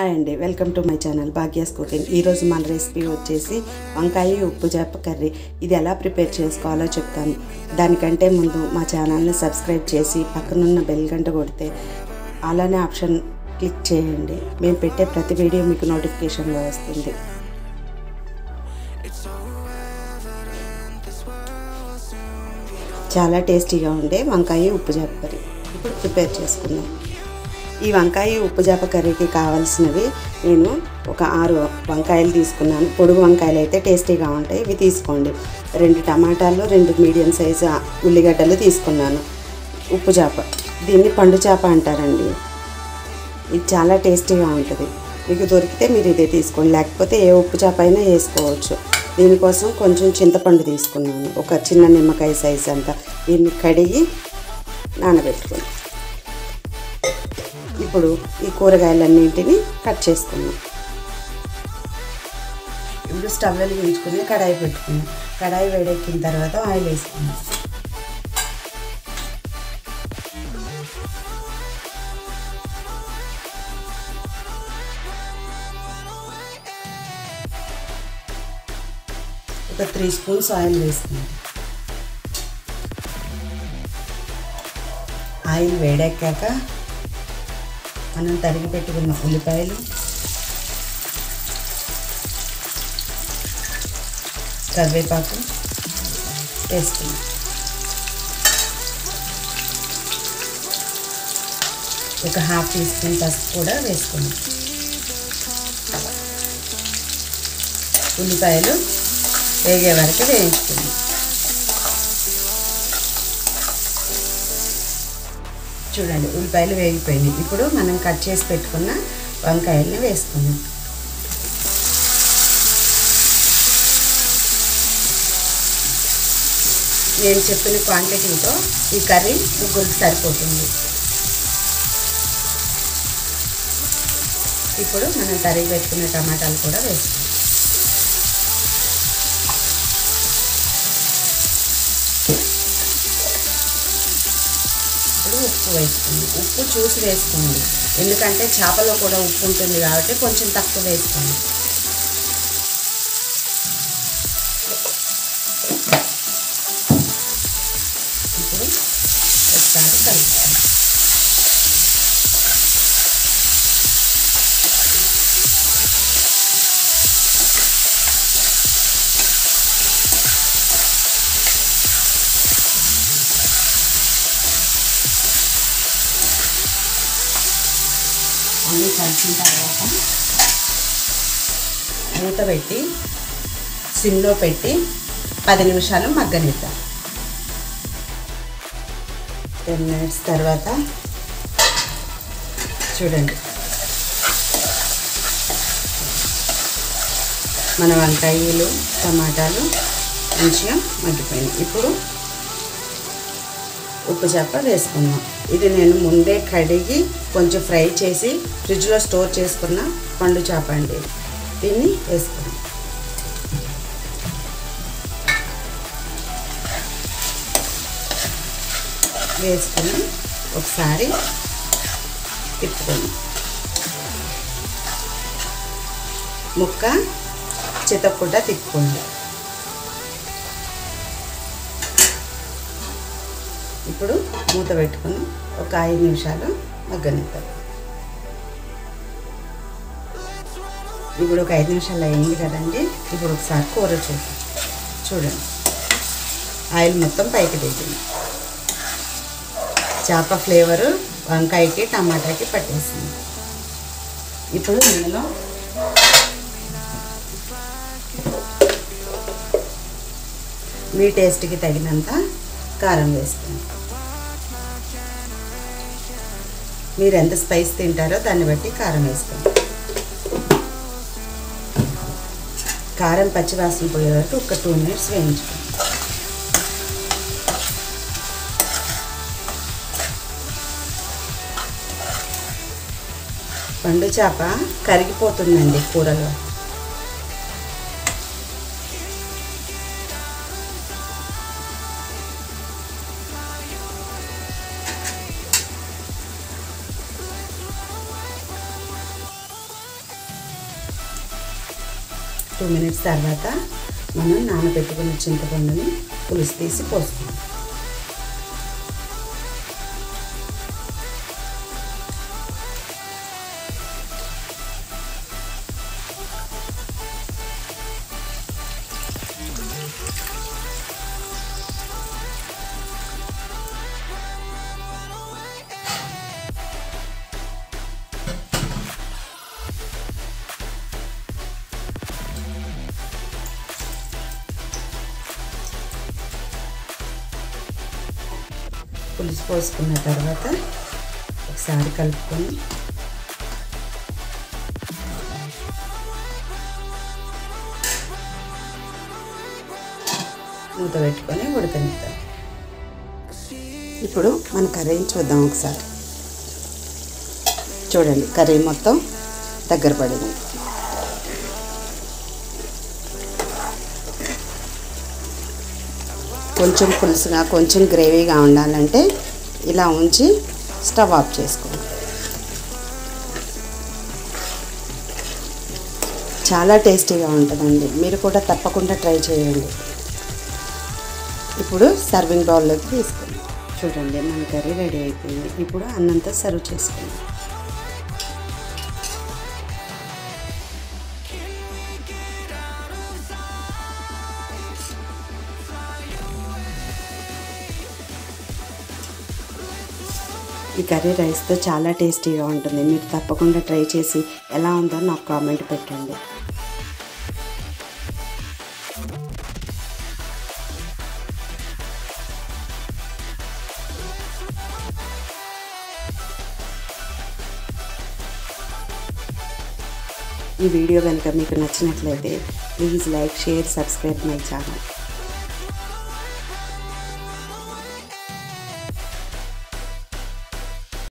hi అండి welcome to my channel Bhagya's cooking ఈరోజు మన రెసిపీ వచ్చేసి వంకాయ ఉప్పు చేప కర్రీ ఇది ఎలా ప్రిపేర్ చేసుకోవాలో చెప్తాను దానికంటే ముందు మా ఛానల్ని సబ్స్క్రైబ్ చేసి పక్కనున్న బెల్ గంట కొడితే అలానే ఆప్షన్ క్లిక్ చేయండి మేము పెట్టే ప్రతి వీడియో మీకు నోటిఫికేషన్లో వస్తుంది చాలా టేస్టీగా ఉండే వంకాయ ఉప్పు చేప కర్రీ ఇప్పుడు ప్రిపేర్ చేసుకుందాం ఈ వంకాయ ఉప్పు చేప కర్రీకి కావాల్సినవి నేను ఒక ఆరు వంకాయలు తీసుకున్నాను పొడుగు వంకాయలు అయితే టేస్టీగా ఉంటాయి ఇవి తీసుకోండి రెండు టమాటాలు రెండు మీడియం సైజు ఉల్లిగడ్డలు తీసుకున్నాను ఉప్పు చేప దీన్ని పండు చేప అంటారండి ఇది చాలా టేస్టీగా ఉంటుంది మీకు దొరికితే మీరు ఇదే తీసుకోండి లేకపోతే ఏ ఉప్పు చేప అయినా వేసుకోవచ్చు దీనికోసం కొంచెం చింతపండు తీసుకున్నాను ఒక చిన్న నిమ్మకాయ సైజ్ అంతా దీన్ని కడిగి నానబెట్టుకుని ఇప్పుడు ఈ కూరగాయలన్నింటినీ కట్ చేసుకున్నాం ఇప్పుడు స్టవ్ వెలిగించుకుని కడాయి పెట్టుకున్నాం కడాయి వేడెక్కిన తర్వాత ఆయిల్ వేసుకున్నాం ఒక త్రీ స్పూన్స్ ఆయిల్ వేసుకున్నాం ఆయిల్ వేడెక్కాక మనం తరిగి పెట్టుకున్న ఉల్లిపాయలు కరివేపాకు వేసుకున్నాం ఒక హాఫ్ టీ స్పూన్ పసుపు కూడా వేసుకున్నాం ఉల్లిపాయలు వేగే వరకు వేయించుకున్నాం చూడండి ఉల్లిపాయలు వేగిపోయినాయి ఇప్పుడు మనం కట్ చేసి పెట్టుకున్న వంకాయల్ని వేసుకుందాం నేను చెప్పిన క్వాంటిటీతో ఈ కర్రీ ముగ్గురికి సరిపోతుంది ఇప్పుడు మనం తరిగి పెట్టుకున్న టమాటాలు కూడా వేసుకుందాం ఇప్పుడు ఉప్పు వేసుకోండి ఉప్పు చూసి వేసుకోండి ఎందుకంటే చేపలో కూడా ఉప్పు ఉంటుంది కాబట్టి కొంచెం తక్కువ వేసుకోండి ఇప్పుడు ఒకసారి కలుపుకోండి అన్నీ కలిసిన తర్వాత మూత పెట్టి సిమ్లో పెట్టి పది నిమిషాలు మగ్గనిద్దాం టెన్ మినిట్స్ తర్వాత చూడండి మన వంకాయలు టమాటాలు మంచిగా మగ్గిపోయినాయి ఇప్పుడు ఉప్పు చేప వేసుకుందాం ఇది నేను ముందే కడిగి కొంచెం ఫ్రై చేసి ఫ్రిడ్జ్లో స్టోర్ చేసుకున్న పండు చేప అండి దీన్ని వేసుకుందాం వేసుకుని ఒకసారి తిప్పుకుందాం ముక్క చితకుండా తిప్పుకోండి ఇప్పుడు మూత పెట్టుకుని ఒక ఐదు నిమిషాలు మగ్గనిద్దాం ఇప్పుడు ఒక ఐదు నిమిషాలు అయింది కదండి ఇప్పుడు ఒకసారి కూర చూద్దాం చూడండి ఆయిల్ మొత్తం పైకి దిగింది చేప ఫ్లేవరు వంకాయకి టమాటాకి పట్టేసింది ఇప్పుడు ఇందులో మీ టేస్ట్కి తగినంత కారం వేసుకుని మీరు ఎంత స్పైస్ తింటారో దాన్ని బట్టి కారం వేసుకోండి కారం పచ్చివాసన పోయే వరకు ఒక టూ మినిట్స్ వేయించుకోండి పండు చేప కరిగిపోతుందండి కూరలో టూ మినిట్స్ తర్వాత మనం నానబెట్టుకున్న చింతపండుని పులుసు తీసి పోసుకుందాం పులుసు పోసుకున్న తర్వాత ఒకసారి కలుపుకొని మూత పెట్టుకొని ఉడకనిద్దాం ఇప్పుడు మన కర్రీని చూద్దాం ఒకసారి చూడండి కర్రీ మొత్తం దగ్గర పడింది కొంచెం పులుసుగా కొంచెం గ్రేవీగా ఉండాలంటే ఇలా ఉంచి స్టవ్ ఆఫ్ చేసుకోండి చాలా టేస్టీగా ఉంటుందండి మీరు కూడా తప్పకుండా ట్రై చేయండి ఇప్పుడు సర్వింగ్ బౌల్లోకి తీసుకోండి చూడండి మన కర్రీ రెడీ అయిపోయింది ఇప్పుడు అన్నంతో సర్వ్ చేసుకోండి ఈ కర్రీ రైస్తో చాలా టేస్టీగా ఉంటుంది మీరు తప్పకుండా ట్రై చేసి ఎలా ఉందో నాకు కామెంట్ పెట్టండి ఈ వీడియో కనుక మీకు నచ్చినట్లయితే please like share subscribe my channel